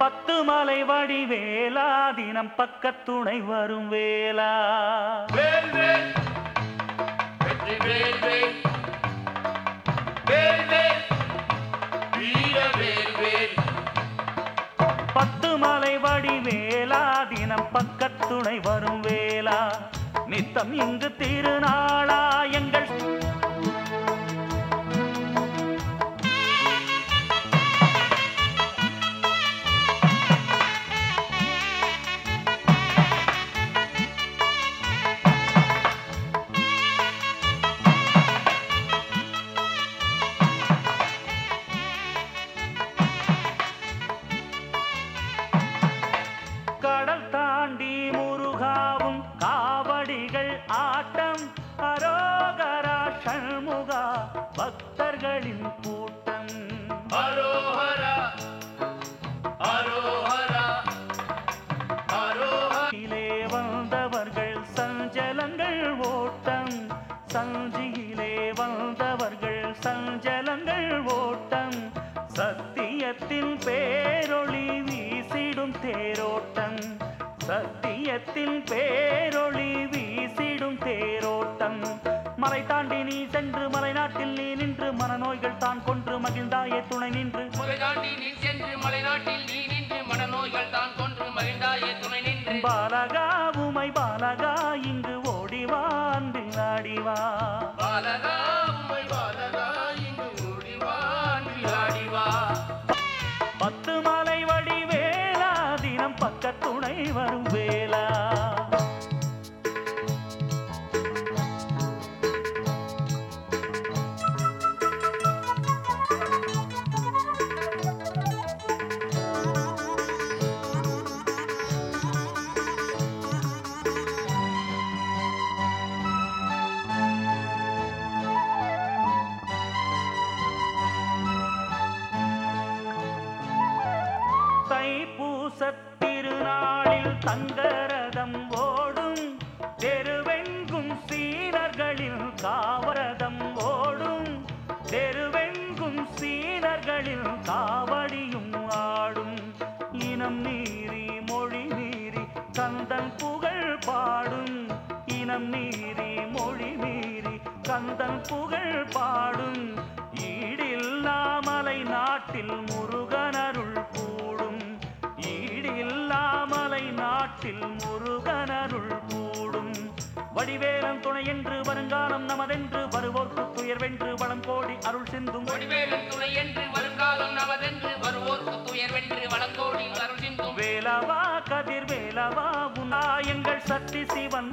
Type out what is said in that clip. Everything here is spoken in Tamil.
பத்து மலை வடி வேலா தினம் பக்கத்துணை வரும் வேலா வேல் வேல் வெற்றி வேல் வேல் வேல் வேல் வீர வேல் வேல் பத்து மலை வடி வேலா தினம் பக்கத்துணை வரும் வேலா நித்தம் இங்கு திருநாளா எங்கள் கடல் தாண்டி முருகாவும் காவடிகள் ஆட்டம் அரோகரா ஷண்முகா பக்தர்களின் கூட்டம் அரோஹரா அரோஹரா அரோஹரா இலே வந்தவர்கள் சஞ்சலங்கள் ஓட்டம் சஞ்சியிலே வந்தவர்கள் சஞ்சலங்கள் ஓட்டம் சத்தியத்தின் பேரொளி வீசிடும் தேரோட்டம் சத்தியத்தின் பேரொளி வீசிடும் தேரோட்டம் மலை தாண்டி நீ சென்று மலைநாட்டில் நீ நின்று மனநோய்கள் தான் கொன்று மகிழ்ந்தாயே துணை நின்று முறைதாண்டி நீ சென்று மலைநாட்டில் நீ நின்று மனநோய்கள் தான் கொன்று மகிழ்ந்தாயே துணை நின்று பாலகா உமை பாலகா இங்கு ஓடிவா அன்பில் ஆடிவா பாலகா உம்மை பாலகா இங்கு ஓடிவான் விளையாடிவா பத்து மலை வடி வேலா தினம் பக்கத்துணை வரும் வேலா தைப்பூசத் திருநாளில் தங்கரதம் ஓடும் தெருவெங்கும் சீனர்களில் காவரதம் ஓடும் தெருவெங்கும் சீனர்களில் காவடியும் ஆடும் இனம் மீறி மொழி மீறி கந்தன் புகழ் பாடும் இனம் மீறி மொழி மீறி கந்தன் புகழ் பாடும் ஈடில்லாமலை நாட்டில் முருகனருள் கூடும் ஈடில்லாமலை நாட்டில் முருகனருள் கூடும் வடிவேலன் துணை என்று வருங்காலம் நமதென்று வருவோர்க்கு துயர்வென்று வளம் கோடி அருள் சிந்தும் வடிவேலன் துணை என்று வருங்காலம் நமதென்று வருவோர்க்கு துயர் வென்று வளங்கோடி அருள் சிந்தும் வேலவா கதிர் வேலவா உனா எங்கள் சக்தி சிவன்